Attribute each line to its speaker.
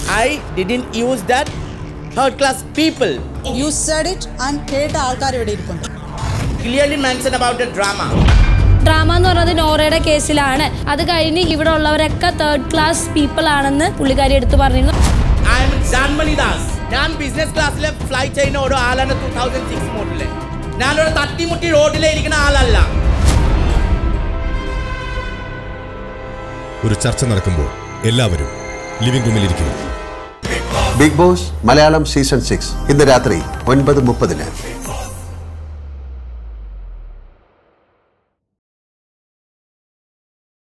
Speaker 1: I didn't use that third class people.
Speaker 2: You said it and കേട്ട ആൾക്കാർ ഇവിടെ ഇരിപ്പുണ്ട്
Speaker 1: Clearly mentioned about the drama.
Speaker 3: Drama എന്ന് പറയുന്നത് നോറയുടെ കേസിലാണ് അത് കഴിഞ്ഞ് ഇവിടെ ഉള്ളവരൊക്കെ തേർഡ് ക്ലാസ് പീപ്പിൾ ആണെന്ന് പുള്ളിക്കാരി എടുത്തു പറഞ്ഞിരുന്നു
Speaker 1: I am Janmani Das. ഞാൻ ബിസിനസ് ക്ലാസ്സിലെ ഫ്ലൈ ചെയ്യുന്ന ഒരു ആളാണ് ടൂ തൗസൻഡ് സിക്സ് മോഡലില് ഞാനൊരു തട്ടിമുട്ടി റോഡിലെ ഇരിക്കുന്ന ആളല്ല
Speaker 4: ഒരു ചർച്ച നടക്കുമ്പോൾ എല്ലാവരും ലിവിംഗ് റൂമിലിരിക്കുന്നു
Speaker 5: Bigg Boss Malayalam season six ഇന്ന് രാത്രി ഒൻപത് മുപ്പതിന്